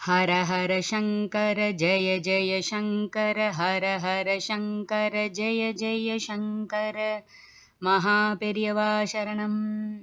हर हर शङ्कर जय जय शङ्कर हर हर शङ्कर जय जय शङ्कर மகாபெரியவா சரணம்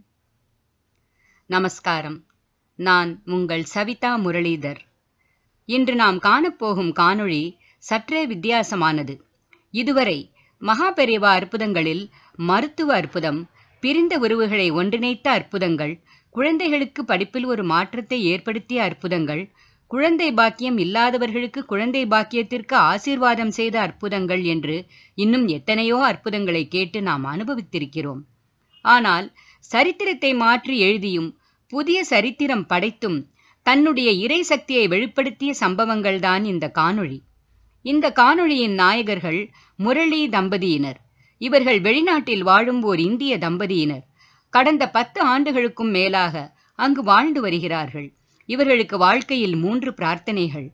நமஸ்காரம் நான் உங்கள் சவிதா முரளிதர் இன்று நாம் காணப்போகும் காணொளி சற்றே வித்தியாசமானது இதுவரை மகாபெரியவா அற்புதங்களில் மருத்துவ அற்புதம் பிரிந்த உறவுகளை ஒன்றிணைத்த அற்புதங்கள் குழந்தைகளுக்கு படிப்பில் ஒரு மாற்றத்தை ஏற்படுத்திய அற்புதங்கள் குழந்தை பாக்கியம் இல்லாதவர்களுக்கு குழந்தை பாக்கியத்திற்கு ஆசீர்வாதம் செய்த அற்புதங்கள் என்று இன்னும் எத்தனையோ அற்புதங்களை கேட்டு நாம் அனுபவித்திருக்கிறோம் ஆனால் சரித்திரத்தை மாற்றி எழுதியும் புதிய சரித்திரம் படைத்தும் தன்னுடைய இறை சக்தியை வெளிப்படுத்திய சம்பவங்கள்தான் இந்த காணொளி இந்த காணொளியின் நாயகர்கள் முரளி தம்பதியினர் இவர்கள் வெளிநாட்டில் வாழும் ஓர் இந்திய தம்பதியினர் கடந்த பத்து ஆண்டுகளுக்கும் மேலாக அங்கு வாழ்ந்து வருகிறார்கள் இவர்களுக்கு வாழ்க்கையில் மூன்று பிரார்த்தனைகள்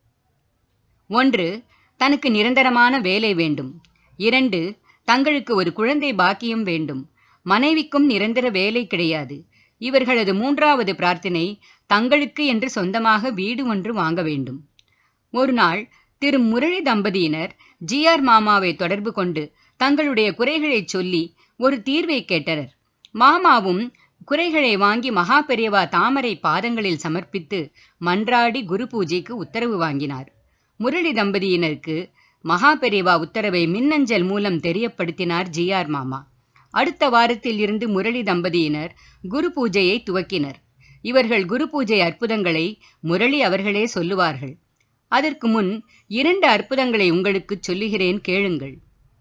ஒன்று தனக்கு நிரந்தரமான வேலை வேண்டும் இரண்டு தங்களுக்கு ஒரு குழந்தை பாக்கியம் வேண்டும் மனைவிக்கும் நிரந்தர வேலை கிடையாது இவர்களது மூன்றாவது பிரார்த்தனை தங்களுக்கு என்று சொந்தமாக வீடு ஒன்று வாங்க வேண்டும் ஒரு நாள் திரு முரளி தம்பதியினர் ஜிஆர் மாமாவை தொடர்பு கொண்டு தங்களுடைய குறைகளைச் சொல்லி ஒரு தீர்வை கேட்டனர் மாமாவும் குறைகளை வாங்கி மகா பெரியவா தாமரை பாதங்களில் சமர்ப்பித்து மன்றாடி குரு பூஜைக்கு உத்தரவு வாங்கினார் முரளி தம்பதியினருக்கு மகா பெரியவா உத்தரவை மின்னஞ்சல் மூலம் தெரியப்படுத்தினார் ஜிஆர் மாமா அடுத்த வாரத்தில் இருந்து முரளி தம்பதியினர் குரு பூஜையை துவக்கினர் இவர்கள் குரு பூஜை அற்புதங்களை முரளி அவர்களே சொல்லுவார்கள் அதற்கு முன் இரண்டு அற்புதங்களை உங்களுக்கு சொல்லுகிறேன் கேளுங்கள்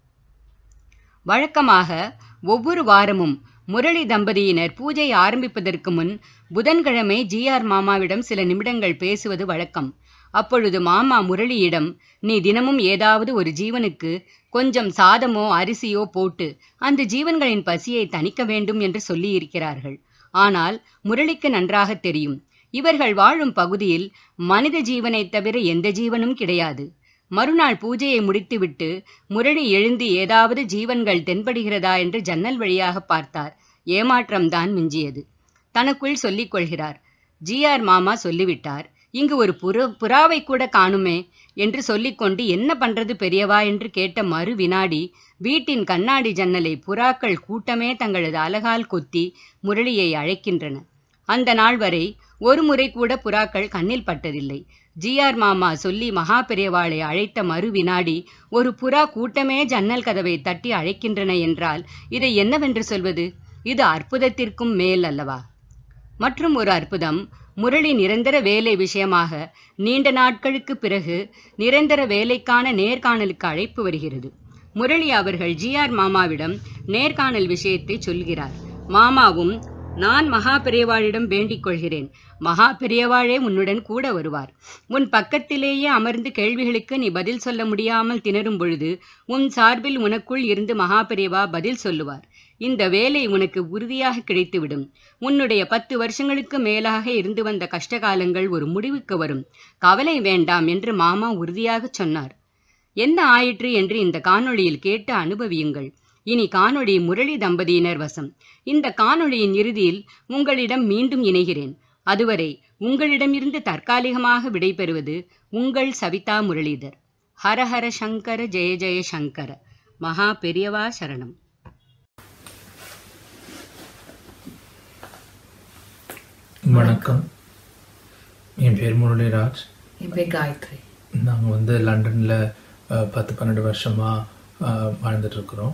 வழக்கமாக ஒவ்வொரு வாரமும் முரளி தம்பதியினர் பூஜை ஆரம்பிப்பதற்கு முன் புதன்கிழமை ஜிஆர் மாமாவிடம் சில நிமிடங்கள் பேசுவது வழக்கம் அப்பொழுது மாமா முரளியிடம் நீ தினமும் ஏதாவது ஒரு ஜீவனுக்கு கொஞ்சம் சாதமோ அரிசியோ போட்டு அந்த ஜீவன்களின் பசியை தணிக்க வேண்டும் என்று சொல்லியிருக்கிறார்கள் ஆனால் முரளிக்கு நன்றாக தெரியும் இவர்கள் வாழும் பகுதியில் மனித ஜீவனைத் தவிர எந்த ஜீவனும் கிடையாது மறுநாள் பூஜையை முடித்துவிட்டு முரளி எழுந்து ஏதாவது ஜீவன்கள் தென்படுகிறதா என்று ஜன்னல் வழியாக பார்த்தார் ஏமாற்றம்தான் மிஞ்சியது தனக்குள் சொல்லிக் கொள்கிறார் ஜிஆர் மாமா சொல்லிவிட்டார் இங்கு ஒரு புற புறாவை கூட காணுமே என்று சொல்லிக்கொண்டு என்ன பண்றது பெரியவா என்று கேட்ட மறு வினாடி வீட்டின் கண்ணாடி ஜன்னலை புறாக்கள் கூட்டமே தங்களது அலகால் கொத்தி முரளியை அழைக்கின்றன அந்த நாள் வரை ஒரு முறை கூட புறாக்கள் கண்ணில் பட்டதில்லை ஜிஆர் மாமா சொல்லி மகா பெரியவாளை அழைத்த மறு வினாடி ஒரு புறா கூட்டமே ஜன்னல் கதவை தட்டி அழைக்கின்றன என்றால் இதை என்னவென்று சொல்வது இது அற்புதத்திற்கும் மேல் அல்லவா மற்றும் ஒரு அற்புதம் முரளி நிரந்தர வேலை விஷயமாக நீண்ட நாட்களுக்கு பிறகு நிரந்தர வேலைக்கான நேர்காணலுக்கு அழைப்பு வருகிறது முரளி அவர்கள் ஜிஆர் மாமாவிடம் நேர்காணல் விஷயத்தை சொல்கிறார் மாமாவும் நான் மகா பெரியவாளிடம் வேண்டிக் கொள்கிறேன் மகா பெரியவாளே உன்னுடன் கூட வருவார் உன் பக்கத்திலேயே அமர்ந்து கேள்விகளுக்கு நீ பதில் சொல்ல முடியாமல் திணறும் பொழுது உன் சார்பில் உனக்குள் இருந்து மகா பெரியவா பதில் சொல்லுவார் இந்த வேலை உனக்கு உறுதியாக கிடைத்துவிடும் உன்னுடைய பத்து வருஷங்களுக்கு மேலாக இருந்து வந்த கஷ்டகாலங்கள் ஒரு முடிவுக்கு வரும் கவலை வேண்டாம் என்று மாமா உறுதியாக சொன்னார் என்ன ஆயிற்று என்று இந்த காணொளியில் கேட்டு அனுபவியுங்கள் இனி காணொளி முரளி தம்பதியினர் வசம் இந்த காணொளியின் இறுதியில் உங்களிடம் மீண்டும் இணைகிறேன் அதுவரை உங்களிடமிருந்து தற்காலிகமாக விடைபெறுவது உங்கள் சவிதா முரளிதர் ஹரஹர சங்கர ஜெய ஜெய சங்கர மகா பெரியவா சரணம் வணக்கம் என் பேர் முரளிராஜ் என் பேர் காயத்ரி நாங்கள் வந்து லண்டனில் பத்து பன்னெண்டு வருஷமாக வாழ்ந்துட்டுருக்குறோம்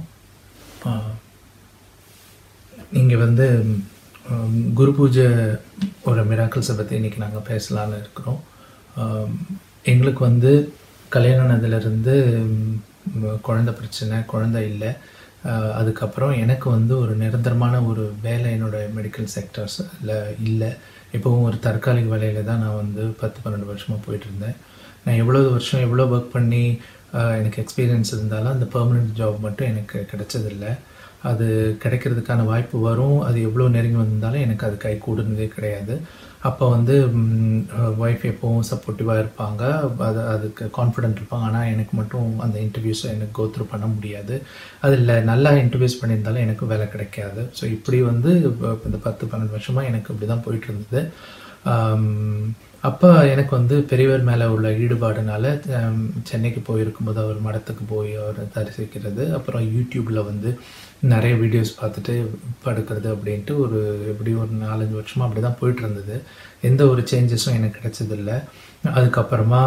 இங்கே வந்து ம், குரு பூஜை ஒரு மிராக்கிள்ஸை பற்றி இன்றைக்கி நாங்கள் பேசலான்னு இருக்கிறோம் ஆம், எங்களுக்கு வந்து கல்யாணம் ஆனதுலேருந்து ம், குழந்தை பிரச்சனை குழந்தை இல்லை ஆஹ், அதுக்கப்புறம் எனக்கு வந்து ஒரு நிரந்தரமான ஒரு வேலை என்னோட மெடிக்கல் செக்டர்ஸில் இல்லை இப்போவும் ஒரு தற்காலிக வேலையில் தான் நான் வந்து பத்து பன்னெண்டு வருஷமாக போயிட்டு இருந்தேன் நான் எவ்வளோ வருஷம் எவ்வளோ ஒர்க் பண்ணி ஆஹ், எனக்கு எக்ஸ்பீரியன்ஸ் இருந்தாலும் அந்த பெர்மனெண்ட் ஜாப் மட்டும் எனக்கு கிடைச்சதில்லை அது கிடைக்கிறதுக்கான வாய்ப்பு வரும் அது எவ்வளோ நெருங்கி வந்தாலும் எனக்கு அது கை கூடுனதே கிடையாது அப்போ வந்து ஒய்ஃப் எப்போவும் சப்போர்ட்டிவாக இருப்பாங்க அது அதுக்கு கான்ஃபிடென்ட் இருப்பாங்க ஆனால் எனக்கு மட்டும் அந்த இன்டர்வியூஸை எனக்கு கோத்ரூ பண்ண முடியாது அதில் நல்லா இன்டர்வியூஸ் பண்ணியிருந்தாலும் எனக்கு வேலை கிடைக்காது ஸோ இப்படி வந்து இப்ப இந்த பத்து பன்னெண்டு வருஷமாக எனக்கு இப்படி தான் போயிட்டு இருந்தது அப்போ எனக்கு வந்து பெரியவர் மேலே உள்ள ஈடுபாடுனால ஹம், சென்னைக்கு போயிருக்கும்போது அவர் மடத்துக்கு போய் அவர் தரிசிக்கிறது அப்புறம் யூடியூப்பில் வந்து நிறைய வீடியோஸ் பார்த்துட்டு படுக்கிறது அப்படின்ட்டு ஒரு எப்படி ஒரு நாலஞ்சு வருஷமாக அப்படி தான் போயிட்டு இருந்தது எந்த ஒரு சேஞ்சஸும் எனக்கு கிடைச்சதில்ல அதுக்கப்புறமா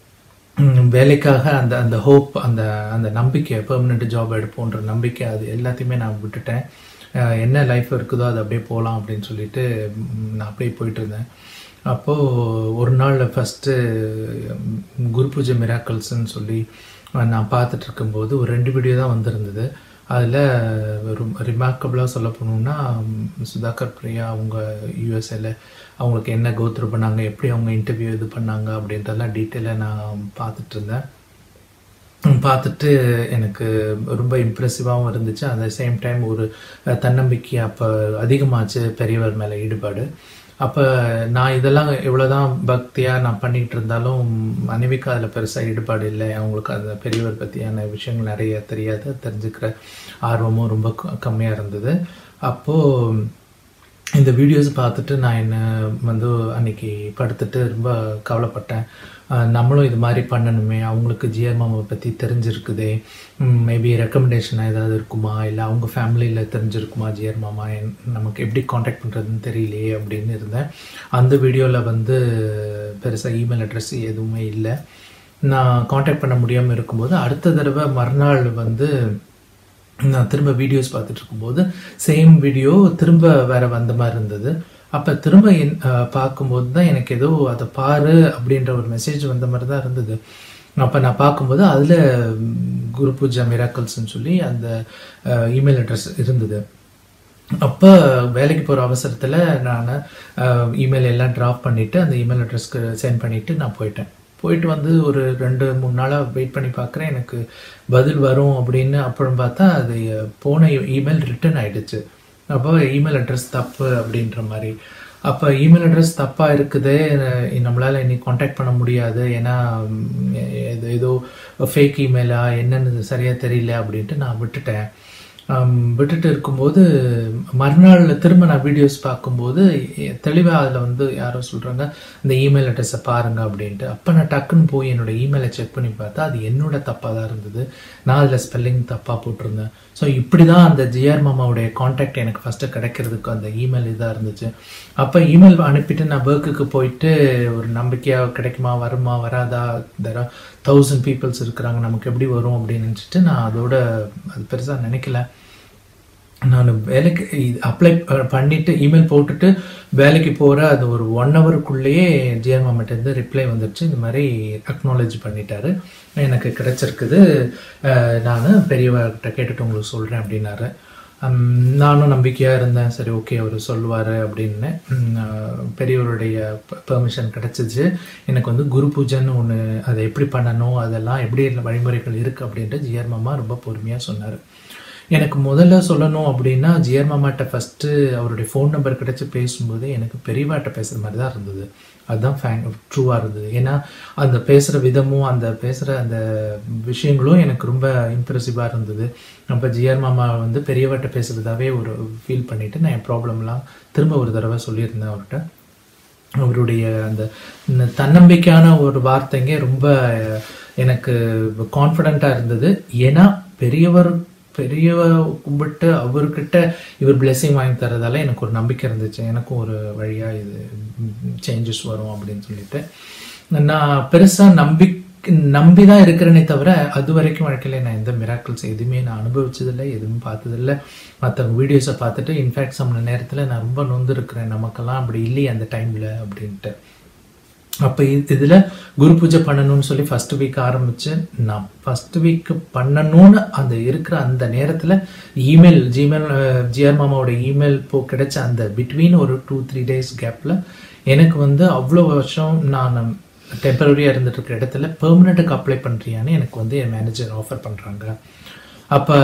ம், வேலைக்காக அந்த அந்த ஹோப் அந்த அந்த நம்பிக்கை பெர்மனெண்ட் ஜாப் எடுப்போன்ற நம்பிக்கை அது எல்லாத்தையுமே நான் விட்டுட்டேன் அஹ் என்ன லைஃப் இருக்குதோ அது அப்படியே போகலாம் அப்படின்னு சொல்லிட்டு ம், நான் அப்படியே போயிட்டு இருந்தேன் அப்போது ஒரு நாள் ஃபஸ்ட்டு குரு பூஜை மிராக்கல்ஸ்ன்னு சொல்லி அஹ், நான் பார்த்துட்டு இருக்கும்போது ஒரு ரெண்டு வீடியோ தான் வந்திருந்தது அதில் ரிமார்க்கபிளாக சொல்ல போகணுன்னா சுதாகர் பிரியா அவங்க யூஎஸ்ஏல அவங்களுக்கு என்ன கோத்ரூ பண்ணாங்க எப்படி அவங்க இன்டர்வியூ இது பண்ணாங்க அப்படின்றதெல்லாம் டீட்டெயிலாக நான் பார்த்துட்டு இருந்தேன் உம் பார்த்துட்டு எனக்கு ரொம்ப இம்ப்ரெசிவாகவும் இருந்துச்சு at the சேம் டைம் ஒரு அஹ், தன்னம்பிக்கை அப்போ அதிகமாச்சு பெரியவர் மேலே ஈடுபாடு அப்போ நான் இதெல்லாம் எவ்வளோதான் பக்தியாக நான் பண்ணிகிட்டு இருந்தாலும் மனைவிக்கு அதில் பெருசாக ஈடுபாடு இல்லை அவங்களுக்கு அந்த பெரியவர் பற்றியான விஷயங்கள் நிறைய தெரியாது தெரிஞ்சுக்கிற ஆர்வமும் ரொம்ப கம்மியாக இருந்தது அப்போது இந்த வீடியோஸ் பார்த்துட்டு நான் என்ன வந்து அன்னைக்கு படுத்துட்டு ரொம்ப கவலைப்பட்டேன் அஹ் நம்மளும் இது மாதிரி பண்ணணுமே அவங்களுக்கு ஜிஆர் மாமாவை பற்றி தெரிஞ்சிருக்குதே மேபி ரெக்கமெண்டேஷன் ஏதாவது இருக்குமா இல்லை அவங்க ஃபேமிலியில் தெரிஞ்சிருக்குமா ஜிஆர் மாமா என்- நமக்கு எப்படி காண்டாக்ட் பண்ணுறதுன்னு தெரியலையே அப்படின்னு இருந்தேன் அந்த வீடியோவில் வந்து பெருசாக இமெயில் அட்ரஸ் எதுவுமே இல்லை நான் காண்டாக்ட் பண்ண முடியாமல் இருக்கும்போது அடுத்த தடவை மறுநாள் வந்து நான் திரும்ப வீடியோஸ் பார்த்துட்டு இருக்கும்போது சேம் வீடியோ திரும்ப வேற வந்த மாதிரி இருந்தது அப்போ திரும்ப என் அஹ், பார்க்கும்போது தான் எனக்கு ஏதோ அதை பாரு அப்படின்ற ஒரு மெசேஜ் வந்த மாதிரி தான் இருந்தது அப்போ நான் பார்க்கும்போது அதில் குரு பூஜா மிராக்கல்ஸ்னு சொல்லி அந்த இமெயில் அட்ரஸ் இருந்தது அப்போ வேலைக்கு போகிற அவசரத்தில் நான் இமெயில் எல்லாம் ட்ராப் பண்ணிவிட்டு அந்த இமெயில் அட்ரஸ்க்கு சென்ட் பண்ணிவிட்டு நான் போயிட்டேன் போயிட்டு வந்து ஒரு ரெண்டு மூணு நாளாக வெயிட் பண்ணி பார்க்குறேன் எனக்கு பதில் வரும் அப்படின்னு அப்புறம் பார்த்தா அது போன இமெயில் ரிட்டர்ன் ஆயிடுச்சு அப்போ இமெயில் அட்ரஸ் தப்பு அப்படின்ற மாதிரி அப்போ இமெயில் அட்ரஸ் தப்பாக இருக்குது நம்மளால் இனி காண்டாக்ட் பண்ண முடியாது ஏன்னா ம், ஏதோ ஏதோ ஃபேக் இமெயிலா என்னன்னு சரியாக தெரியல அப்படின்ட்டு நான் விட்டுட்டேன் ஆம், விட்டுட்டு இருக்கும்போது மறுநாள் திரும்ப நான் வீடியோஸ் பார்க்கும்போது தெளிவாக அதில் வந்து யாரோ சொல்கிறாங்க இந்த இமெயில் அட்ரஸை பாருங்க அப்படின்ட்டு அப்போ நான் டக்குன்னு போய் என்னோட இமெயிலை செக் பண்ணி பார்த்தா அது என்னோட தப்பாக தான் இருந்தது நான் அதில் ஸ்பெல்லிங் தப்பாக போட்டிருந்தேன் ஸோ இப்படி தான் அந்த ஜிஆர் மாமாவுடைய காண்டாக்ட் எனக்கு ஃபஸ்ட்டு கிடைக்கிறதுக்கு அந்த இமெயில் இதாக இருந்துச்சு அப்போ இமெயில் அனுப்பிட்டு நான் ஒர்க்குக்கு போயிட்டு ஒரு நம்பிக்கையாக கிடைக்குமா வருமா வராதா தர தௌசண்ட் பீப்புள்ஸ் இருக்கிறாங்க நமக்கு எப்படி வரும் அப்படின்னு நினச்சிட்டு நான் அதோட அது பெருசாக நினைக்கல நான் வேலைக்கு அப்ளை பண்ணிட்டு இமெயில் போட்டுட்டு வேலைக்கு போகிற அது ஒரு ஒன் ஹவருக்குள்ளேயே ஜிஆர் மாமட்டேருந்து ரிப்ளை வந்துடுச்சு இந்த மாதிரி அக்னாலேஜ் பண்ணிட்டாரு எனக்கு கிடைச்சிருக்குது நான் பெரியவர்கிட்ட கேட்டுட்டு உங்களுக்கு சொல்கிறேன் அப்படின்னாரு ஹம், நானும் நம்பிக்கையாக இருந்தேன் சரி ஓகே அவர் சொல்லுவார் அப்படின்னு ஹம், அஹ், பெரியவருடைய பெர்மிஷன் கிடச்சிச்சு எனக்கு வந்து குரு பூஜைன்னு ஒன்று அதை எப்படி பண்ணணும் அதெல்லாம் எப்படி வழிமுறைகள் இருக்குது அப்படின்ட்டு ஜிஆர் மாமா ரொம்ப பொறுமையாக சொன்னார் எனக்கு முதல்ல சொல்லணும் அப்படின்னா ஜிஆர் மாமாட்ட ஃபஸ்ட்டு அவருடைய ஃபோன் நம்பர் கிடச்சி பேசும்போது எனக்கு பெரியவாட்ட பேசுகிற மாதிரி தான் இருந்தது அதுதான் ஃபேன் ட்ரூவாக இருந்தது ஏன்னா அந்த பேசுகிற விதமும் அந்த பேசுகிற அந்த விஷயங்களும் எனக்கு ரொம்ப இம்ப்ரெசிவாக இருந்தது அப்போ ஜிஆர் மாமா வந்து பெரியவாட்ட பேசுகிறதாவே ஒரு ஃபீல் பண்ணிவிட்டு நான் என் ப்ராப்ளம்லாம் திரும்ப ஒரு தடவை சொல்லியிருந்தேன் அவர்கிட்ட அவருடைய அந்த இந்த தன்னம்பிக்கையான ஒரு வார்த்தைங்க ரொம்ப எனக்கு கான்ஃபிடண்ட்டாக இருந்தது ஏன்னா பெரியவர் பெரியவ கும்பிட்டு அவர்கிட்ட இவர் blessing வாங்கி தரதால எனக்கு ஒரு நம்பிக்கை இருந்துச்சு எனக்கும் ஒரு வழியாக இது சேஞ்சஸ் வரும் அப்படின்னு சொல்லிட்டு நான் பெருசாக நம்பி நம்பி தான் இருக்கிறேனே தவிர அது வரைக்கும் வாழ்க்கையில் நான் எந்த மிராக்கிள்ஸ் எதுவுமே நான் அனுபவிச்சதில்லை எதுவும் பார்த்ததில்லை மற்றவங்க வீடியோஸை பார்த்துட்டு இன்ஃபேக்ட் சம்ம நேரத்தில் நான் ரொம்ப நொந்து இருக்கிறேன் நமக்கெல்லாம் அப்படி இல்லையே அந்த டைமில் அப்படின்ட்டு அப்போ இதில் குரு பூஜை பண்ணணும்னு சொல்லி ஃபர்ஸ்ட் வீக் ஆரம்பிச்சு நான் ஃபர்ஸ்ட் வீக் பண்ணணும்னு அந்த இருக்கிற அந்த நேரத்தில் இமெயில் ஜிமெயில் ஜிஆர் மாமாவோட இமெயில் போ கிடைச்ச அந்த பிட்வீன் ஒரு டூ த்ரீ டேஸ் கேப்பில் எனக்கு வந்து அவ்வளோ வருஷம் நான் டெம்பரரியாக இருந்துட்டு இருக்கிற இடத்துல பெர்மனெண்ட்டுக்கு அப்ளை பண்ணுறியான்னு எனக்கு வந்து என் மேனேஜர் ஆஃபர் பண்ணுறாங்க அப்போ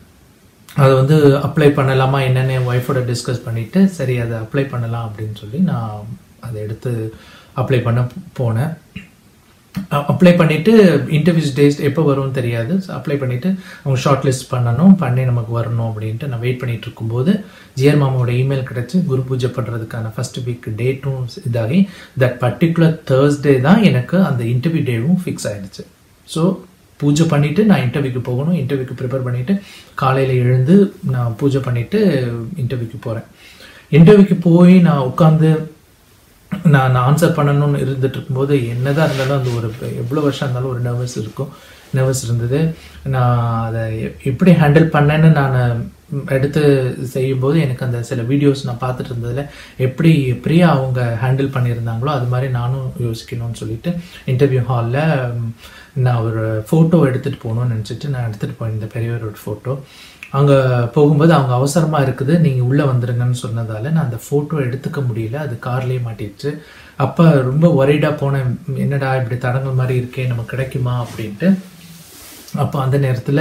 அதை வந்து அப்ளை பண்ணலாமா என்னென்னு என் ஒய்ஃபோட டிஸ்கஸ் பண்ணிவிட்டு சரி அதை அப்ளை பண்ணலாம் அப்படின்னு சொல்லி நான் அதை எடுத்து அப்ளை பண்ண போனேன் அப்ளை பண்ணிட்டு இன்டர்வியூஸ் டேஸ் எப்போ வரும்னு தெரியாது அப்ளை பண்ணிட்டு அவங்க ஷார்ட் லிஸ்ட் பண்ணணும் பண்ணி நமக்கு வரணும் அப்படின்ட்டு நான் வெயிட் பண்ணிட்டு இருக்கும்போது ஜிஆர் மாமாவோட இமெயில் கிடச்சி குரு பூஜை பண்ணுறதுக்கான ஃபர்ஸ்ட் வீக் டேட்டும் இதாகி தட் பர்டிகுலர் தேர்ஸ்டே தான் எனக்கு அந்த இன்டர்வியூ டேவும் ஃபிக்ஸ் ஆயிடுச்சு ஸோ பூஜை பண்ணிட்டு நான் இன்டர்வியூக்கு போகணும் இன்டர்வியூக்கு ப்ரிப்பேர் பண்ணிட்டு காலையில் எழுந்து நான் பூஜை பண்ணிட்டு இன்டர்வியூக்கு போகிறேன் இன்டர்வியூக்கு போய் நான் உட்காந்து நான் ஆன்சர் பண்ணணும்னு இருந்துட்டு இருக்கும்போது என்னதான் இருந்தாலும் அந்த ஒரு எவ்வளோ வருஷம் இருந்தாலும் ஒரு நர்வஸ் இருக்கும் நர்வஸ் இருந்தது நான் அதை எ- எப்படி ஹேண்டில் பண்ணேன்னு நான் எடுத்து செய்யும்போது எனக்கு அந்த சில வீடியோஸ் நான் பார்த்துட்டு இருந்ததுல எப்படி பிரியா அவங்க ஹேண்டில் பண்ணியிருந்தாங்களோ அது மாதிரி நானும் யோசிக்கணும்னு சொல்லிட்டு இன்டர்வியூ ஹாலில் நான் ஒரு ஃபோட்டோ எடுத்துகிட்டு போகணும்னு நினச்சிட்டு நான் எடுத்துகிட்டு போயிருந்தேன் பெரியவரோட ஃபோட்டோ அங்கே போகும்போது அவங்க அவசரமாக இருக்குது நீங்கள் உள்ளே வந்துருங்கன்னு சொன்னதால நான் அந்த ஃபோட்டோ எடுத்துக்க முடியல அது கார்லேயே மாட்டிடுச்சு அப்போ ரொம்ப ஒரைடாக போனேன் என்னடா இப்படி தடங்கள் மாதிரி இருக்கே நமக்கு கிடைக்குமா அப்படின்ட்டு அப்போ அந்த நேரத்தில்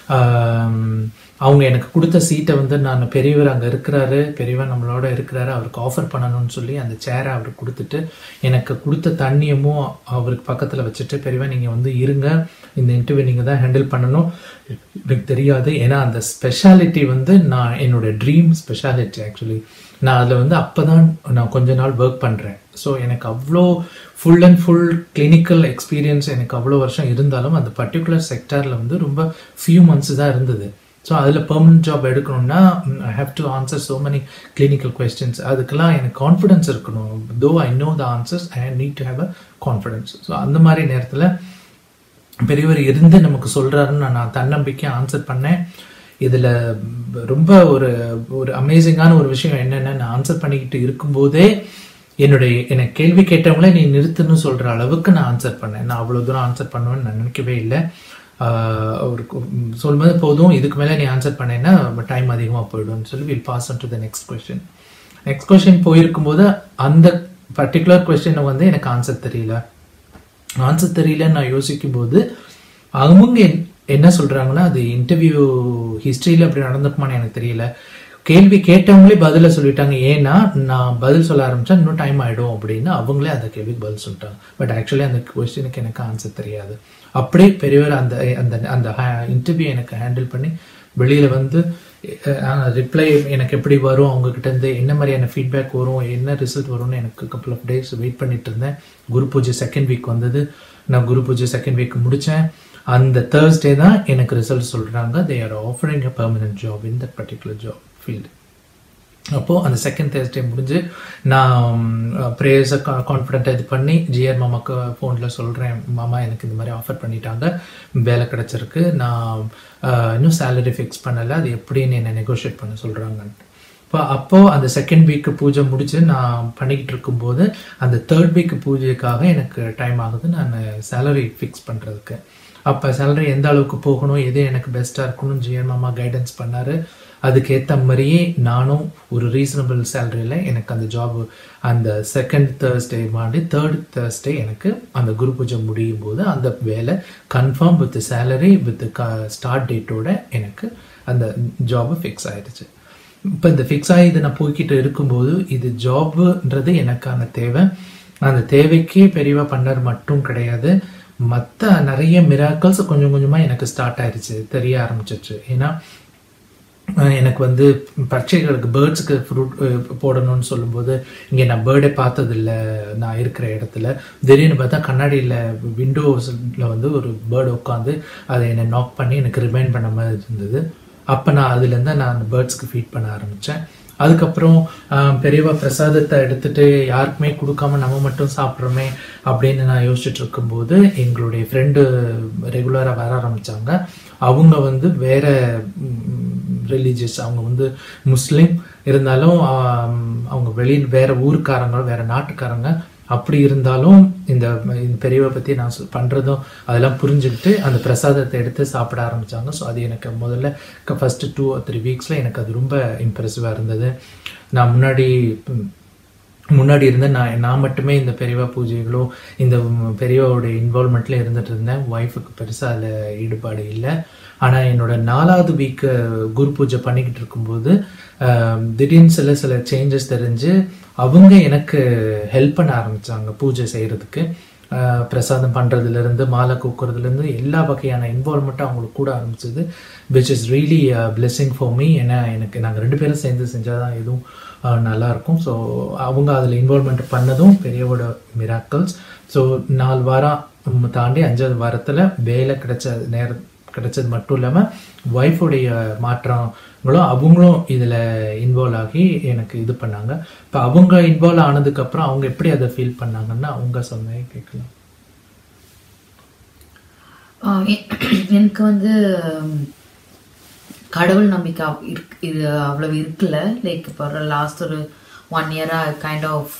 அவங்க எனக்கு கொடுத்த சீட்டை வந்து நான் பெரியவர் அங்கே இருக்கிறாரு பெரியவர் நம்மளோட இருக்கிறாரு அவருக்கு ஆஃபர் பண்ணணும்னு சொல்லி அந்த சேரை அவருக்கு கொடுத்துட்டு எனக்கு கொடுத்த தண்ணியமும் அவருக்கு பக்கத்தில் வச்சுட்டு பெரியவர் நீங்கள் வந்து இருங்க இந்த இன்டர்வியூ நீங்கள் தான் ஹேண்டில் பண்ணணும் எனக்கு தெரியாது ஏன்னா அந்த ஸ்பெஷாலிட்டி வந்து நான் என்னோட ட்ரீம் ஸ்பெஷாலிட்டி ஆக்சுவலி நான் அதில் வந்து அப்போ தான் நான் கொஞ்ச நாள் ஒர்க் பண்ணுறேன் ஸோ எனக்கு அவ்வளோ full and full clinical experience எனக்கு அவ்வளோ வருஷம் இருந்தாலும் அந்த பர்டிகுலர் செக்டாரில் வந்து ரொம்ப ஃபியூ மந்த்ஸ் தான் இருந்தது ஸோ அதில் பெர்மனன்ட் ஜாப் எடுக்கணும்னா I have to answer so many clinical questions அதுக்கெல்லாம் எனக்கு கான்ஃபிடன்ஸ் இருக்கணும் though I know the answers I need to have a confidence so அந்த மாதிரி நேரத்தில் பெரியவர் இருந்து நமக்கு சொல்றாருன்னு நான் நான் தன்னம்பிக்கை ஆன்சர் பண்ணேன் இதுல ரொம்ப ஒரு ஒரு அமேசிங்கான ஒரு விஷயம் என்னன்னா நான் ஆன்சர் பண்ணிக்கிட்டு இருக்கும்போதே என்னுடைய எனக்கு கேள்வி கேட்டவங்களே நீ நிறுத்துன்னு சொல்ற அளவுக்கு நான் ஆன்சர் பண்ணேன் நான் அவ்வளவு தூரம் ஆன்சர் பண்ணுவேன்னு நான் நினைக்கவே இல்லை ஆஹ் ஒரு கு- சொல்லும்போது போதும் இதுக்கு மேலே நீ ஆன்சர் பண்ணேன்னா டைம் அதிகமாக போயிடும்னு சொல்லி will pass to the next question next question போயிருக்கும்போது அந்த பர்டிகுலர் கொஸ்டினை வந்து எனக்கு ஆன்சர் தெரியல ஆன்சர் தெரியலன்னு நான் யோசிக்கும் போது அவங்க என்- என்ன சொல்றாங்கன்னா அது இன்டர்வியூ ஹிஸ்டரியில அப்படி நடந்திருக்குமான்னு எனக்கு தெரியல கேள்வி கேட்டவங்களே பதில சொல்லிட்டாங்க ஏன்னா நான் பதில் சொல்ல ஆரம்பிச்சா இன்னும் டைம் ஆயிடும் அப்படின்னு அவங்களே அந்த கேள்விக்கு பதில் சொல்லிட்டாங்க பட் ஆக்சுவலி அந்த கொஸ்டினுக்கு எனக்கு ஆன்சர் தெரியாது அப்படியே பெரியவர் அந்த அந்த அந்த இன்டர்வியூ எனக்கு ஹேண்டில் பண்ணி வெளியில வந்து ரிப்ளை எனக்கு எப்படி வரும் அவங்க கிட்ட இருந்து என்ன மாதிரியான ஃபீட்பேக் வரும் என்ன ரிசல்ட் வரும்னு எனக்கு கப்பல் ஆஃப் டேஸ் வெயிட் பண்ணிட்டு இருந்தேன் குரு பூஜை செகண்ட் வீக் வந்தது நான் குரு பூஜை செகண்ட் வீக் முடிச்சேன் அந்த தேர்ஸ்டே தான் எனக்கு ரிசல்ட் சொல்றாங்க they are offering a permanent job in that particular job field அப்போது அந்த செகண்ட் தேர்ஸ்டே முடிஞ்சு நான் ப்ரேயர்ஸை கான்ஃபிடென்ட்டாக இது பண்ணி ஜிஆர் மாமாக்கு ஃபோனில் சொல்கிறேன் மாமா எனக்கு இந்த மாதிரி ஆஃபர் பண்ணிட்டாங்க வேலை கிடச்சிருக்கு நான் அஹ், இன்னும் சேலரி ஃபிக்ஸ் பண்ணலை அது எப்படின்னு என்னை நெகோஷியேட் பண்ண சொல்கிறாங்கன்ட்டு இப்போ அப்போது அந்த செகண்ட் வீக்கு பூஜை முடிச்சு நான் பண்ணிக்கிட்டு இருக்கும்போது அந்த தேர்ட் வீக் பூஜைக்காக எனக்கு டைம் ஆகுது நான் சேலரி ஃபிக்ஸ் பண்ணுறதுக்கு அப்போ சேலரி எந்த அளவுக்கு போகணும் எது எனக்கு பெஸ்ட்டாக இருக்கணும்னு ஜிஎன் மாமா கைடன்ஸ் பண்ணாரு அதுக்கேற்ற மாதிரியே நானும் ஒரு ரீசனபிள் சேலரியில் எனக்கு அந்த ஜாப் அந்த செகண்ட் தேர்ஸ்டே மாதிரி தேர்ட் தேர்ஸ்டே எனக்கு அந்த குரு பூஜை முடியும் போது அந்த வேலை confirm with salary with start டேட்டோட எனக்கு அந்த ஜாப் ஃபிக்ஸ் ஆயிடுச்சு இப்போ இந்த ஃபிக்ஸ் ஆகி இது நான் போய்கிட்டு இருக்கும்போது இது ஜாப்ன்றது எனக்கான தேவை அந்த தேவைக்கே பெரியவா பண்ணர் மட்டும் கிடையாது மற்ற நிறைய மிராக்கல்ஸ் கொஞ்சம் கொஞ்சமாக எனக்கு ஸ்டார்ட் ஆயிருச்சு தெரிய ஆரம்பிச்சிச்சு ஏன்னா அஹ் எனக்கு வந்து பட்சைகளுக்கு பேர்ட்ஸுக்கு ஃப்ரூட் போடணும்னு சொல்லும்போது இங்கே நான் பேர்டே பார்த்ததில்ல நான் இருக்கிற இடத்துல திடீர்னு பார்த்தா கண்ணாடியில் விண்டோஸில் வந்து ஒரு பேர்டு உட்காந்து அதை என்னை நாக் பண்ணி எனக்கு ரிமைண்ட் பண்ண மாதிரி இருந்தது அப்போ நான் அதுலேருந்து நான் அந்த பேர்ட்ஸ்க்கு ஃபீட் பண்ண ஆரம்பித்தேன் அதுக்கப்புறம் ஆஹ், பெரியவா பிரசாதத்தை எடுத்துட்டு யாருக்குமே கொடுக்காம நம்ம மட்டும் சாப்பிட்றோமே அப்படின்னு நான் யோசிச்சுட்டு இருக்கும்போது எங்களுடைய ஃப்ரெண்டு ரெகுலராக வர ஆரம்பிச்சாங்க அவங்க வந்து வேற ரிலீஜியஸ் அவங்க வந்து முஸ்லீம் இருந்தாலும் ஆம், அவங்க வெளியில் வேற ஊருக்காரங்க வேற நாட்டுக்காரங்க அப்படி இருந்தாலும் இந்த இந்த பெரியவை பற்றி நான் சொ- பண்றதும் அதெல்லாம் புரிஞ்சுக்கிட்டு அந்த பிரசாதத்தை எடுத்து சாப்பிட ஆரம்பிச்சாங்க ஸோ அது எனக்கு முதல்ல ஃபர்ஸ்ட் டூ த்ரீ வீக்ஸில் எனக்கு அது ரொம்ப இம்ப்ரெசிவாக இருந்தது நான் முன்னாடி ம், முன்னாடி இருந்த நான் நான் மட்டுமே இந்த பெரியவா பூஜைகளோ இந்த பெரியவாவோட இன்வால்மெண்ட்ல இருந்துட்டு இருந்தேன் ஒய்ஃபுக்கு பெருசாக அதில் ஈடுபாடு இல்லை ஆனால் என்னோட நாலாவது வீக் குரு பூஜை பண்ணிக்கிட்டு இருக்கும்போது ஆஹ், திடீர்னு சில சில சேஞ்சஸ் தெரிஞ்சு அவங்க எனக்கு ஹெல்ப் பண்ண ஆரம்பிச்சாங்க பூஜை செய்யறதுக்கு அஹ், பிரசாதம் பண்ணுறதுலேருந்து மாலை கூக்குறதுலேருந்து எல்லா வகையான இன்வால்மெண்ட்டும் அவங்களுக்கு கூட ஆரம்பிச்சது which is really blessing for me ஏன்னா எனக்கு நாங்கள் ரெண்டு பேரும் சேர்ந்து செஞ்சால் தான் எதுவும் அஹ், நல்லா இருக்கும் ஸோ அவங்க அதில் இன்வால்மெண்ட் பண்ணதும் பெரியவோட மிராக்கல்ஸ் ஸோ நாலு வாரம் தாண்டி அஞ்சாவது வாரத்தில் வேலை கிடைச்ச நேரம் கிடைச்சது மட்டும் இல்லாமல் ஒய்ஃபுடைய மாற்றங்களும் அவங்களும் இதில் இன்வால்வ் ஆகி எனக்கு இது பண்ணாங்க இப்போ அவங்க இன்வால்வ் ஆனதுக்கப்புறம் அவங்க எப்படி அதை ஃபீல் பண்ணாங்கன்னு அவங்க சொன்னேன் கேட்கலாம் ஆஹ் எ- எனக்கு வந்து உம், கடவுள் நம்பிக்கை அவ்- இருக்கு இது அவ்வளவு இருக்குல்ல லைக் இப்போ லாஸ்ட் ஒரு ஒன் இயராக கைண்ட் ஆஃப்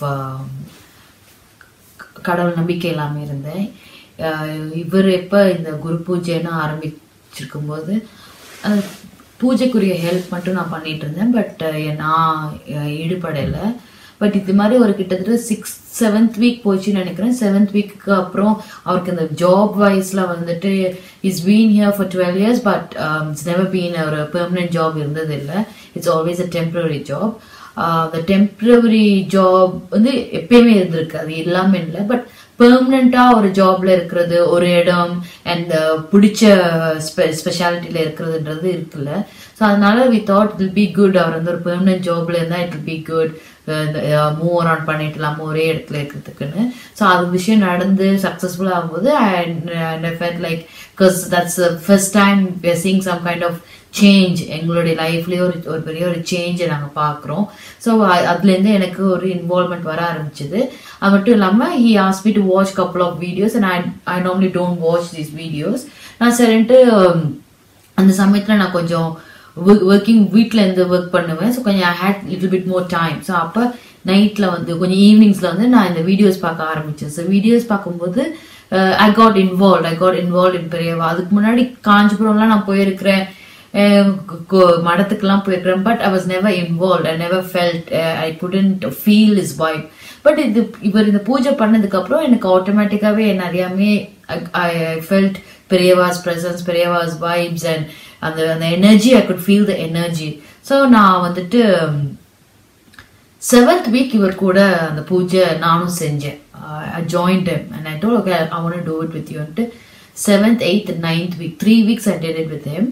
கடவுள் நம்பிக்கை இல்லாமல் இருந்தேன் ஆஹ் இவர் எப்போ இந்த குரு பூஜைன்னு ஆரம்பிச்சிருக்கும் போது அஹ் பூஜைக்குரிய ஹெல்ப் மட்டும் நான் பண்ணிட்டு இருந்தேன் பட் நான் ஈடுபடலை பட் இது மாதிரி ஒரு கிட்டத்தட்ட சிக்ஸ் செவன்த் வீக் போச்சுன்னு நினைக்கிறேன் செவன்த் வீக்கு அப்புறம் அவருக்கு இந்த ஜாப் வைஸ்ல வந்துட்டு is been here for twelve years but it's never been ஒரு பெர்மனன்ட் ஜாப் இருந்தது இல்லை it's always a temporary job அந்த டெம்பரரி ஜாப் வந்து எப்பயுமே இருந்திருக்கு அது எல்லாமே இல்லை பட் பெர்மனண்டா ஒரு ஜாப்ல இருக்கிறது ஒரு இடம் அண்ட் பிடிச்ச ஸ்பெஷாலிட்டியில இருக்கிறதுன்றது இருக்குல்ல ஸோ அதனால we thought it be good அவர் வந்து ஒரு பெர்மனன்ட் ஜாப்ல இருந்தா it will be good move around பண்ணிடலாம் ஒரே இடத்துல இருக்கிறதுக்குன்னு ஸோ அது விஷயம் நடந்து சக்ஸஸ்ஃபுல் ஆகும்போது I felt like because that's first time seeing some kind of change எங்களுடைய லைஃப்லயே ஒரு ஒரு பெரிய ஒரு சேஞ்சை நாங்கள் பார்க்குறோம் ஸோ அதுலேருந்து எனக்கு ஒரு இன்வால்மெண்ட் வர ஆரம்பிச்சது அது மட்டும் இல்லாமல் he ask me to watch couple of videos and I I normally don't watch these videos நான் சரின்ட்டு um, அந்த சமயத்தில் நான் கொஞ்சம் ஒர்க்கிங் வீட்டில் இருந்து ஒர்க் பண்ணுவேன் ஸோ கொஞ்சம் I had little bit more time so அப்போ நைட்டில் வந்து கொஞ்சம் ஈவினிங்ஸில் வந்து நான் இந்த வீடியோஸ் பார்க்க ஆரம்பிச்சேன் ஸோ வீடியோஸ் பார்க்கும்போது I got involve I got involve in Periyava அதுக்கு முன்னாடி காஞ்சிபுரம்லாம் நான் போயிருக்கிறேன் அஹ் கு- கு- மடத்துக்குலாம் போயிருக்கிறேன் but I was never involve I never felt I couldn't feel is vibe but இது இவர் இந்த பூஜை பண்ணதுக்கு அப்புறம் எனக்கு ஆட்டோமேட்டிக்காவே என்ன அறியாமே I felt Periyava's presence Periyava's vibes and அந்த அந்த energy I could feel the energy so நான் வந்துட்டு செவன்த் வீக் இவர் கூட அந்த பூஜை நானும் செஞ்சேன் I joined and I told okay I want do it with until seventh eighth ninth week three weeks I did it with him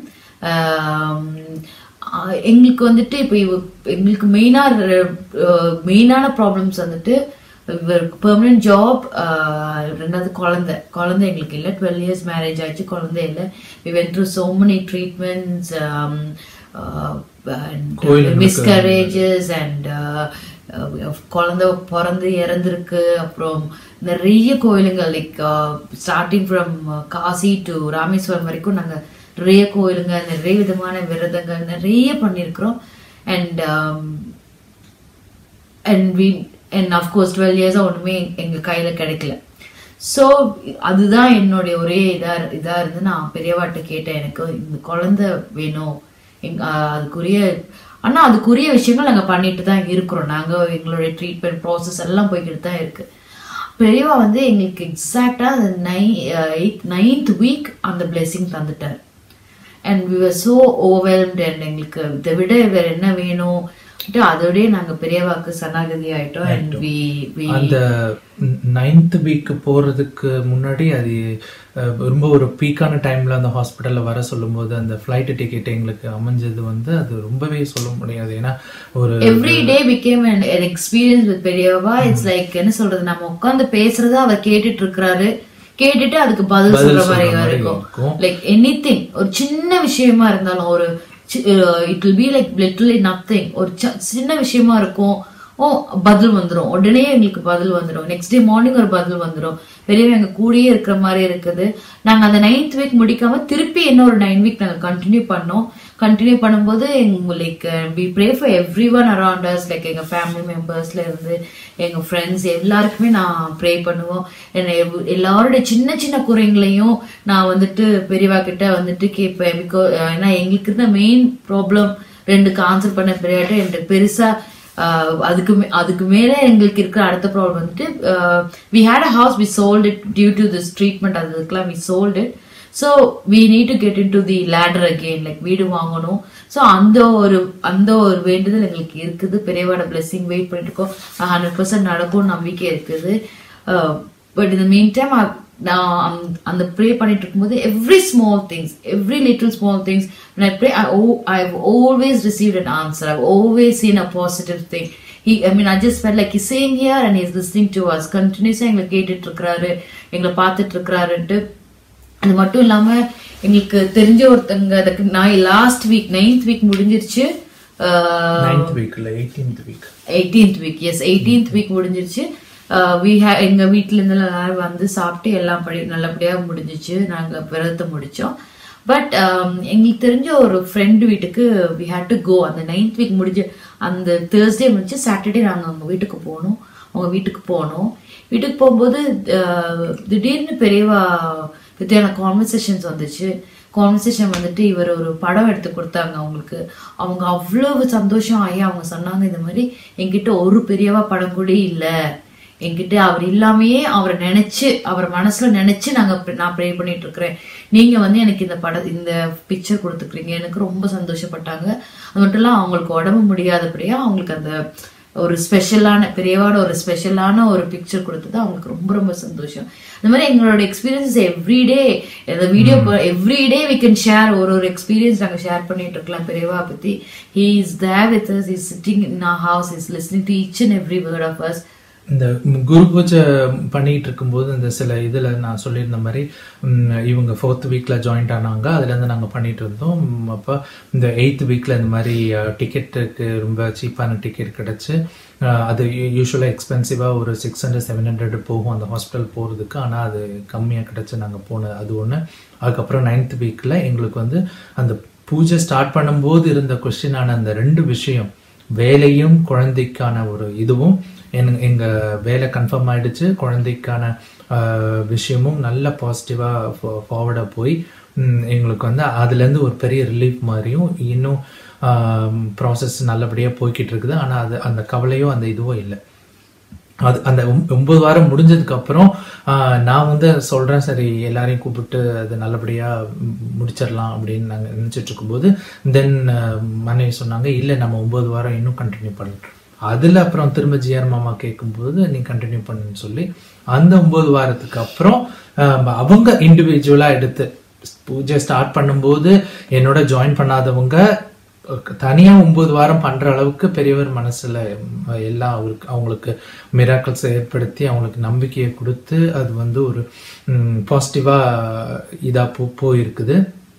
எங்களுக்கு வந்துட்டு இப்போ இவ எங்களுக்கு மெயினாக மெயினான ப்ராப்ளம்ஸ் வந்துட்டு இவருக்கு பெர்மனன்ட் ஜாப் ரெண்டாவது குழந்தை குழந்தை எங்களுக்கு இல்லை டுவெல் இயர்ஸ் மேரேஜ் ஆச்சு குழந்தை இல்லை we went through so many treatments கோயிலுங்களுக்கு மிஸ்கரேஜஸ் அண்ட் குழந்தை பிறந்து இறந்துருக்கு அப்புறம் நிறைய கோயிலுங்க like starting from Kashi to Rameswaram வரைக்கும் நாங்க நிறைய கோயிலுங்க நிறைய விதமான விரதங்கள் நிறைய பண்ணியிருக்கிறோம் and and we and of course twelve இயர்ஸாக ஒன்றுமே எங்கள் கையில் கிடைக்கல ஸோ அதுதான் என்னுடைய ஒரே இதா இதா இருந்து நான் பெரியவாட்ட கேட்டேன் எனக்கு இந்த குழந்தை வேணும் எங் ஆஹ் அதுக்குரிய ஆனா அதுக்குரிய விஷயங்கள் நாங்க பண்ணிட்டு தான் இருக்கிறோம் நாங்க எங்களுடைய ட்ரீட்மெண்ட் ப்ராசஸ் எல்லாம் போய்கிட்டு தான் இருக்கு பெரியவா வந்து எங்களுக்கு எக்ஸாக்டா அந்த நை எயித் நைன்த் வீக் அந்த blessing தந்துட்டார் and we were so overwhelmed and எங்களுக்கு இதை விட வேற என்ன வேணும் அதோடய நாங்க பெரியவாக்கு சரணாகதி ஆயிட்டோம் அண்ட் வி வி அந்த நைன்த் வீக் போறதுக்கு முன்னாடி அது அஹ், ரொம்ப ஒரு பீக்கான டைம்ல அந்த ஹாஸ்பிட்டல்ல வர சொல்லும்போது அந்த ஃப்ளைட் டிக்கெட் எங்களுக்கு அமைஞ்சது வந்து அது ரொம்பவே சொல்ல முடியாது ஏன்னா ஒரு every day became an experience with Periyava it's like என்ன சொல்றது நம்ம உட்கார்ந்து பேசுறத அவர் கேட்டுட்டு இருக்கிறாரு கேட்டுட்டு அதுக்கு பதில் பதில் சொல்ற சொல்ற மாதிரி மாதிரி இருக்கும் இருக்கும். லைக் எனி ஒரு சின்ன விஷயமா இருந்தாலும் ஒரு it will be like literally nothing ஒரு ச- சின்ன விஷயமா இருக்கும் ஓ பதில் வந்துரும் உடனே எங்களுக்கு பதில் வந்துரும் நெக்ஸ்ட் டே மார்னிங் ஒரு பதில் வந்துரும் பெரியவங்க எங்க கூடயே இருக்கிற மாதிரி இருக்குது நாங்க அந்த நைன்த் வீக் முடிக்காம திருப்பி என்ன ஒரு நைன் வீக் நாங்க கண்டினியூ பண்ணோம் கண்டினியூ பண்ணும்போது எங்க like we pray for every one around us like எங்க ஃபேமிலி மெம்பர்ஸ்ல இருந்து எங்க ஃப்ரெண்ட்ஸ் எல்லாருக்குமே நான் ப்ரே பண்ணுவோம் என்ன எவ்- எல்லாருடைய சின்ன சின்ன குறைங்களையும் நான் வந்துட்டு பெரியவா கிட்ட வந்துட்டு கேட்பேன் பிகாஸ் ஏன்னா எங்களுக்கு இருந்த மெயின் ப்ராப்ளம் ரெண்டுக்கு ஆன்சர் பண்ண பெரியாட்ட எனக்கு பெருசா ஆஹ் அதுக்கு மே- அதுக்கு மேல எங்களுக்கு இருக்கிற அடுத்த ப்ராப்ளம் வந்துட்டு we had a house we sold it due to this treatment அதுக்கெல்லாம் we sold it so we need to get into the ladder again like வீடு வாங்கணும் ஸோ அந்த ஒரு அந்த ஒரு வேண்டுதல் எங்களுக்கு இருக்குது பெரியவாட blessing வெயிட் பண்ணிட்டு இருக்கோம் ஹண்ட்ரட் பர்சன்ட் நடக்கும் நம்பிக்கை இருக்குது பட் இந்த மெயின் டைம் நான் அந்த- அந்த ப்ரே பண்ணிட்டு இருக்கும்போது every small things every little small things I pray I have always receive an answer I always seen a positive thing he i mean i just felt like he's saying here and he's listening to us continuously எங்களை கேட்டுட்டு இருக்கிறாரு எங்களை பார்த்துட்டு இருக்கிறாருன்ட்டு அது மட்டும் இல்லாம எங்களுக்கு தெரிஞ்ச ஒருத்தங்க அதுக்கு நான் லாஸ்ட் வீக் நைன்த் வீக் முடிஞ்சிருச்சு நைன்த் வீக்கில் eighteenth week eighteenth week yes eighteenth week முடிஞ்சிருச்சு வி ஹே எங்க வீட்ல இருந்து எல்லாரும் வந்து சாப்பிட்டு எல்லாம் படி நல்லபடியா முடிஞ்சிச்சு நாங்க விரதத்தை முடிச்சோம் பட் எங்களுக்கு தெரிஞ்ச ஒரு ஃப்ரெண்டு வீட்டுக்கு வி ஹேட் டு கோ அந்த நைன்த் வீக் முடிஞ்சு அந்த தேர்ஸ்டே முடிஞ்சு சாட்டர்டே நாங்க அவங்க வீட்டுக்கு போனோம் அவங்க வீட்டுக்கு போனோம் வீட்டுக்கு போகும்போது அஹ், திடீர்னு பெரியவா வித்தியான கான்வர்சேஷன்ஸ் வந்துச்சு கான்வர்சேஷன் வந்துட்டு இவர் ஒரு படம் எடுத்து கொடுத்தாங்க அவங்களுக்கு அவங்க அவ்வளவு சந்தோஷம் ஆகி அவங்க சொன்னாங்க இந்த மாதிரி என்கிட்ட ஒரு பெரியவா படம் கூட இல்லை என்கிட்ட அவர் இல்லாமையே அவரை நினைச்சு அவர் மனசுல நினைச்சு நாங்க pr- நான் ப்ரே பண்ணிட்டு இருக்கிறேன் நீங்க வந்து எனக்கு இந்த பட இந்த பிக்சர் கொடுத்துக்கிறீங்க எனக்கு ரொம்ப சந்தோஷப்பட்டாங்க அது மட்டும் இல்ல அவங்களுக்கு உடம்பு முடியாதபடியா அவங்களுக்கு அந்த ஒரு ஸ்பெஷலான பெரியவாட ஒரு ஸ்பெஷலான ஒரு பிக்சர் கொடுத்தது அவங்களுக்கு ரொம்ப ரொம்ப சந்தோஷம் இந்த மாதிரி எங்களோட எக்ஸ்பீரியன்ஸ் எவ்ரிடே இந்த video everyday we can share ஒரு ஒரு எக்ஸ்பீரியன்ஸ் நாங்க ஷேர் பண்ணிட்டு இருக்கலாம் பெரியவா பத்தி he is there with us is sitting in our house is listening to each and every word of us இந்த குரு பூஜை பண்ணிட்டு இருக்கும்போது இந்த சில இதில் நான் சொல்லியிருந்த மாதிரி ம், இவங்க ஃபோர்த் வீக்கில் ஜாயின்ட் ஆனாங்க அதுலேருந்து நாங்கள் பண்ணிட்டு இருந்தோம் ம், அப்போ இந்த எயித் வீக்கில் இந்த மாதிரி டிக்கெட்டுக்கு ரொம்ப சீப்பான டிக்கெட் கிடச்சி அது யூஸ்வலாக எக்ஸ்பென்சிவாக ஒரு சிக்ஸ் ஹண்ட்ரட் செவன் ஹண்ட்ரட் போகும் அந்த ஹாஸ்பிட்டல் போகிறதுக்கு ஆனால் அது கம்மியாக கிடச்சி நாங்கள் போன அது ஒன்று அதுக்கப்புறம் நைன்த் வீக்கில் எங்களுக்கு வந்து அந்த பூஜை ஸ்டார்ட் பண்ணும்போது இருந்த கொஸ்டினான அந்த ரெண்டு விஷயம் வேலையும் குழந்தைக்கான ஒரு இதுவும் என் எங்க வேலை கன்ஃபார்ம் ஆயிடுச்சு குழந்தைக்கான ஆஹ், விஷயமும் நல்ல பாசிட்டிவா ஃபார்வர்டா போய் ம், எங்களுக்கு வந்து அதுலேருந்து ஒரு பெரிய ரிலீஃப் மாதிரியும் இன்னும் ப்ராசஸ் நல்லபடியாக போய்கிட்டு இருக்குது ஆனால் அது அந்த கவலையோ அந்த இதுவோ இல்லை அது அந்த ஒம்- ஒன்பது வாரம் முடிஞ்சதுக்கு அப்புறம் ஆஹ், நான் வந்து சொல்றேன் சரி எல்லாரையும் கூப்பிட்டு அது நல்லபடியா ம், முடிச்சிடலாம் அப்படின்னு நாங்க நினைச்சிட்டு இருக்கும்போது தென் மனைவி சொன்னாங்க இல்லை நம்ம ஒன்பது வாரம் இன்னும் கண்டினியூ பண்ணலாம் அதுல அப்புறம் திரும்ப ஜிஆர் மாமா கேட்கும்போது நீ கண்டினியூ பண்ணுன்னு சொல்லி அந்த ஒன்பது வாரத்துக்கு அப்புறம் ஆஹ், அவங்க இண்டிவிஜுவலா எடுத்து பூஜை ஸ்டார்ட் பண்ணும்போது என்னோட ஜாயின் பண்ணாதவங்க தனியா ஒன்பது வாரம் பண்ற அளவுக்கு பெரியவர் மனசுல ம், எல்லாம் அவருக்கு அவங்களுக்கு மிராக்கல்ஸ் ஏற்படுத்தி அவங்களுக்கு நம்பிக்கையை கொடுத்து அது வந்து ஒரு பாசிட்டிவா இதா போ போயிருக்குது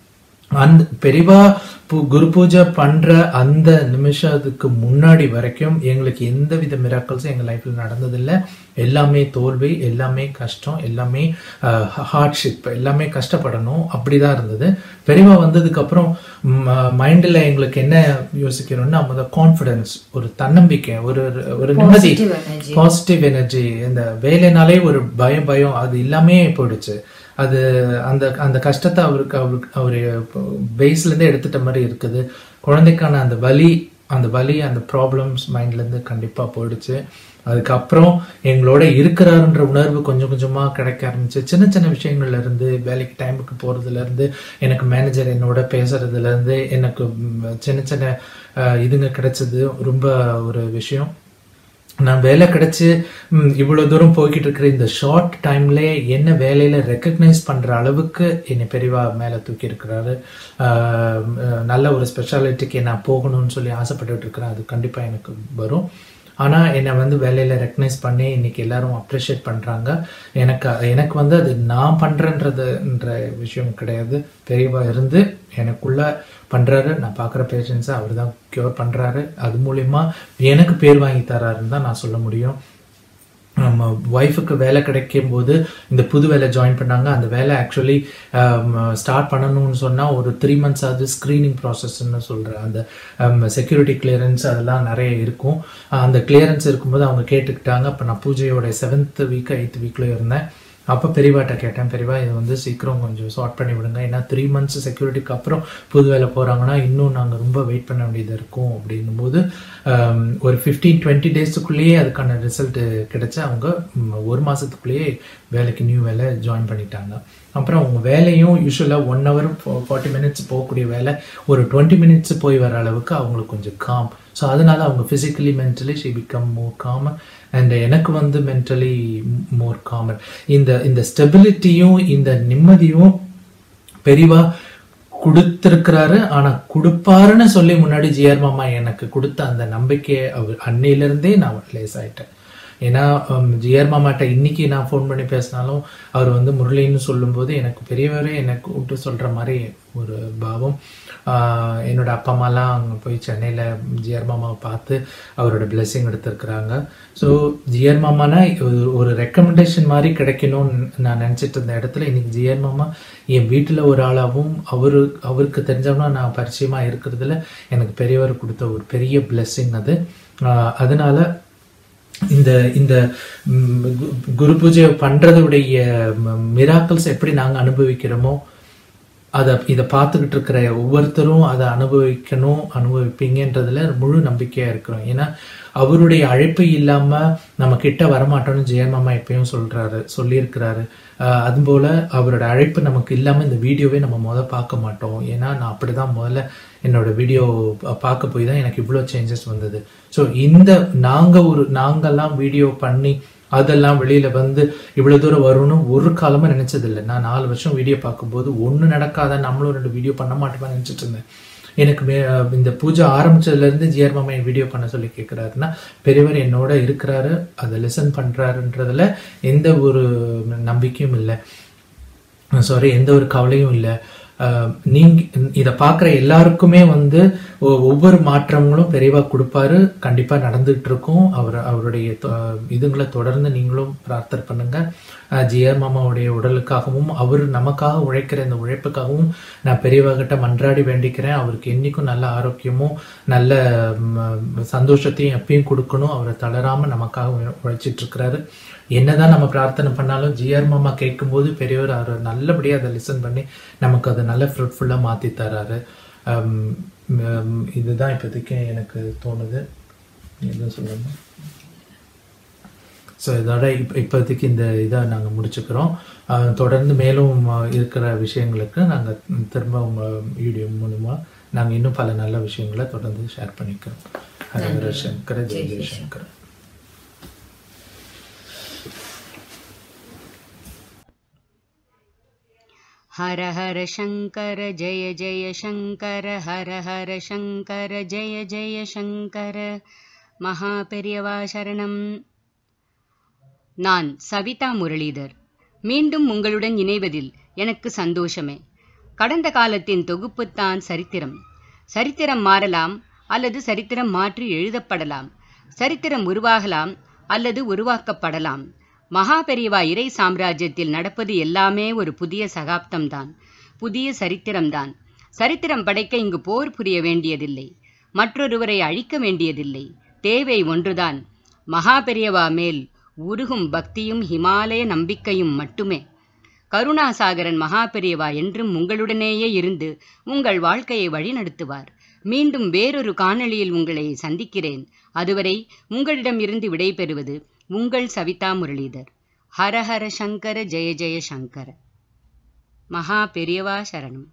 அந்த பெரியவா பூ- குரு பூஜை பண்ற அந்த நிமிஷத்துக்கு முன்னாடி வரைக்கும் எங்களுக்கு எந்த வித மிராக்கல்ஸும் எங்க லைஃப்ல நடந்ததில்லை எல்லாமே தோல்வி எல்லாமே கஷ்டம் எல்லாமே ஹார்ட்ஷிப் எல்லாமே கஷ்டப்படணும் அப்படிதான் இருந்தது பெரியவா வந்ததுக்கு அப்புறம் மைண்ட்ல எங்களுக்கு என்ன யோசிக்கிறோம்னா அந்த கான்ஃபிடன்ஸ் ஒரு தன்னம்பிக்கை ஒரு ஒரு நிம்மதி Positive energy. பாசிட்டிவ் எனர்ஜி இந்த வேலைனாலே ஒரு பயம் பயம் அது எல்லாமே போயிடுச்சு அது அந்த அந்த கஷ்டத்தை அவருக்கு அவருக்கு அவரு பேஸ்ல இருந்தே எடுத்துட்ட மாதிரி இருக்குது குழந்தைக்கான அந்த வலி அந்த வலி அந்த ப்ராப்ளம்ஸ் மைண்ட்ல இருந்து கண்டிப்பா போயிடுச்சு அதுக்கப்புறம் எங்களோட இருக்கிறாருன்ற உணர்வு கொஞ்சம் கொஞ்சமா கிடைக்க ஆரம்பிச்சு சின்ன சின்ன விஷயங்கள்ல இருந்து வேலைக்கு டைமுக்கு போறதுல இருந்து எனக்கு மேனேஜர் என்னோட பேசுறதுல இருந்து எனக்கு ம், சின்ன சின்ன அஹ், இதுங்க கிடைச்சது ரொம்ப ஒரு விஷயம் நான் வேலை கிடைச்சு ம், இவ்வளவு தூரம் போய்கிட்டு இருக்கிற இந்த ஷார்ட் டைம்ல என்ன வேலையில ரெக்கக்னைஸ் பண்ற அளவுக்கு என்னை பெரியவா மேல தூக்கி இருக்கிறாரு ஆஹ், நல்ல ஒரு ஸ்பெஷாலிட்டிக்கு நான் போகணும்னு சொல்லி ஆசைப்பட்டுட்டு இருக்கிறேன் அது கண்டிப்பா எனக்கு வரும் ஆனா என்னை வந்து வேலையில ரெக்கக்னைஸ் பண்ணி இன்னைக்கு எல்லாரும் அப்ரிஷியேட் பண்றாங்க எனக்கு எனக்கு வந்து அது நான் பண்றேன்றதுன்ற விஷயம் கிடையாது பெரியவா இருந்து எனக்குள்ள பண்றாரு நான் பார்க்குற பேஷண்ட்ஸை அவர் தான் க்யூர் பண்றாரு அது மூலியமா எனக்கு பேர் வாங்கி தராருன்னு தான் நான் சொல்ல முடியும் நம்ம ஒய்ஃபுக்கு வேலை கிடைக்கும் போது இந்த புது வேலை ஜாயின் பண்ணாங்க அந்த வேலை ஆக்சுவலி ஸ்டார்ட் பண்ணணும்னு சொன்னால் ஒரு த்ரீ மந்த்ஸ் ஆகுது ஸ்க்ரீனிங் ப்ராசஸ்ன்னு சொல்கிறேன் அந்த செக்யூரிட்டி கிளியரன்ஸ் அதெல்லாம் நிறைய இருக்கும் அஹ் அந்த கிளியரன்ஸ் இருக்கும்போது அவங்க கேட்டுக்கிட்டாங்க அப்போ நான் பூஜையோட செவன்த் வீக் எயித் வீக்ல இருந்தேன் அப்போ பெரியவாட்ட கேட்டேன் பெரியவா இது வந்து சீக்கிரம் கொஞ்சம் சார்ட் பண்ணி விடுங்க ஏன்னா த்ரீ மந்த்ஸ் செக்யூரிட்டிக்கு அப்புறம் புது வேலை போகிறாங்கன்னா இன்னும் நாங்கள் ரொம்ப வெயிட் பண்ண வேண்டியது இருக்கும் அப்படின்னும் போது ஆம், ஒரு ஃபிஃப்டீன் டுவெண்ட்டி டேஸுக்குள்ளேயே அதுக்கான ரிசல்ட் கிடைச்சு அவங்க ம், ஒரு மாதத்துக்குள்ளேயே வேலைக்கு நியூ வேலை ஜாயின் பண்ணிட்டாங்க அப்புறம் அவங்க வேலையும் யூஸ்வலாக ஒன் ஹவர் ஃபார்ட்டி மினிட்ஸ் போகக்கூடிய வேலை ஒரு டுவெண்ட்டி மினிட்ஸ் போய் வர அளவுக்கு அவங்களுக்கு கொஞ்சம் காம் ஸோ அதனால அவங்க physically mentally she become more calm and எனக்கு வந்து மென்டலி மோர் காமன் இந்த இந்த ஸ்டெபிலிட்டியும் இந்த நிம்மதியும் பெரிவா கொடுத்திருக்கிறாரு ஆனா கொடுப்பாருன்னு சொல்லி முன்னாடி ஜிஆர் மாமா எனக்கு கொடுத்த அந்த நம்பிக்கையை அவர் அன்னையிலிருந்தே நான் லேஸ் ஆயிட்டேன் ஏன்னா ஜிஆர் மாமாட்ட இன்னைக்கு நான் ஃபோன் பண்ணி பேசினாலும் அவர் வந்து முரளின்னு சொல்லும்போது எனக்கு பெரியவரே எனக்கு கூப்பிட்டு சொல்ற மாதிரி ஒரு பாவம் ஆஹ் என்னோட அப்பா அம்மாலாம் அங்கே போய் சென்னையில் ஜிஆர் மாமாவை பார்த்து அவரோட பிளெஸிங் எடுத்திருக்கிறாங்க ஸோ ஜிஆர் மாமானா ஒரு- ஒரு ரெக்கமெண்டேஷன் மாதிரி கிடைக்கணும்னு நான் நினச்சிட்டு இருந்த இடத்துல இன்னைக்கு ஜிஆர் மாமா என் வீட்டில் ஒரு ஆளாகவும் அவரு அவருக்கு தெரிஞ்சவனா நான் பரிச்சயமாக இருக்கிறதுல எனக்கு பெரியவர் கொடுத்த ஒரு பெரிய பிளெஸ்ஸிங் அது ஆஹ் அதனால இந்த இந்த ம், கு- குரு பூஜை பண்றதுடைய மிராக்கல்ஸ் எப்படி நாங்க அனுபவிக்கிறோமோ அதை இதை பார்த்துக்கிட்டு இருக்கிற ஒவ்வொருத்தரும் அதை அனுபவிக்கணும் அனுபவிப்பீங்கன்றதுல முழு நம்பிக்கையா இருக்கிறோம் ஏன்னா அவருடைய அழைப்பு இல்லாம நம்ம கிட்ட வரமாட்டோம்னு ஜெயமாமா எப்பயும் சொல்றாரு சொல்லியிருக்கிறாரு ஆஹ் அதுபோல அவரோட அழைப்பு நமக்கு இல்லாம இந்த வீடியோவே நம்ம முத பார்க்க மாட்டோம் ஏன்னா நான் அப்படிதான் முதல்ல என்னோட வீடியோ பார்க்க போய் தான் எனக்கு இவ்வளோ சேஞ்சஸ் வந்தது ஸோ இந்த நாங்க ஒரு நாங்கெல்லாம் வீடியோ பண்ணி அதெல்லாம் வெளியில வந்து இவ்வளவு தூரம் வரும்னு ஒரு காலமா நினைச்சதில்லை நான் நாலு வருஷம் வீடியோ பார்க்கும்போது ஒண்ணு நடக்காத நம்மளும் ரெண்டு வீடியோ பண்ண மாட்டோமா நினைச்சிட்டு இருந்தேன் எனக்கு மே இந்த பூஜை ஆரம்பிச்சதுல இருந்து ஜிஆர் மாமா வீடியோ பண்ண சொல்லி கேட்கிறாருன்னா பெரியவர் என்னோட இருக்கிறாரு அதை லிசன் பண்றாருன்றதுல எந்த ஒரு நம்பிக்கையும் இல்லை சாரி எந்த ஒரு கவலையும் இல்லை அஹ் நீங்க இதை பார்க்குற எல்லாருக்குமே வந்து ஒ- ஒவ்வொரு மாற்றங்களும் பெரியவா கொடுப்பாரு கண்டிப்பா நடந்துட்டு இருக்கும் அவர் அவருடைய தொ- இதுங்களை தொடர்ந்து நீங்களும் பிரார்த்தனை பண்ணுங்க ஜிஆர் மாமாவுடைய உடலுக்காகவும் அவர் நமக்காக உழைக்கிற இந்த உழைப்புக்காகவும் நான் பெரியவா கிட்ட மன்றாடி வேண்டிக்கிறேன் அவருக்கு என்னைக்கும் நல்ல ஆரோக்கியமும் நல்ல ம், சந்தோஷத்தையும் எப்பயும் கொடுக்கணும் அவரை தளராம நமக்காக உழை- உழைச்சிட்டு இருக்கிறாரு என்னதான் நம்ம பிரார்த்தனை பண்ணாலும் ஜிஆர் மாமா கேட்கும்போது பெரியவர் அவர் நல்லபடியா அதை லிசன் பண்ணி நமக்கு அதை நல்ல ஃப்ரூட்ஃபுல்லா மாத்தி தராரு அம், ம், இதுதான் இப்போதைக்கு எனக்கு தோணுது எதுவும் சொல்லணும் ஸோ இதோட இப்போ இப்போதைக்கு இந்த இதை நாங்கள் முடிச்சுக்கிறோம் அஹ், தொடர்ந்து மேலும் அஹ், இருக்கிற விஷயங்களுக்கு நாங்கள் திரும்ப உங்கள் வீடியோ மூலமாக நாங்கள் இன்னும் பல நல்ல விஷயங்களை தொடர்ந்து ஷேர் பண்ணிக்கிறோம் ஹர ஹர சங்கர ஜெய ஜெய சங்கர हर हर शङ्कर जय जय शङ्कर हर हर शङ्कर जय जय शङ्कर மகாபெரியவா சரணம் நான் சவிதா முரளிதர் மீண்டும் உங்களுடன் இணைவதில் எனக்கு சந்தோஷமே கடந்த காலத்தின் தொகுப்புத்தான் சரித்திரம் சரித்திரம் மாறலாம் அல்லது சரித்திரம் மாற்றி எழுதப்படலாம் சரித்திரம் உருவாகலாம் அல்லது உருவாக்கப்படலாம் மகாபெரிவா இறை சாம்ராஜ்யத்தில் நடப்பது எல்லாமே ஒரு புதிய சகாப்தம்தான் புதிய சரித்திரம்தான் சரித்திரம் படைக்க இங்கு போர் புரிய வேண்டியதில்லை மற்றொருவரை அழிக்க வேண்டியதில்லை தேவை ஒன்றுதான் மகாபெரியவா மேல் உருகும் பக்தியும் ஹிமாலய நம்பிக்கையும் மட்டுமே கருணாசாகரன் மகாபெரியவா என்றும் உங்களுடனேயே இருந்து உங்கள் வாழ்க்கையை வழிநடத்துவார் மீண்டும் வேறொரு காணொளியில் உங்களை சந்திக்கிறேன் அதுவரை உங்களிடமிருந்து விடைபெறுவது உங்கள் சவிதா முரளிதர் ஹர ஹர சங்கர ஜெய ஜெய சங்கர மகா பெரியவா சரணம்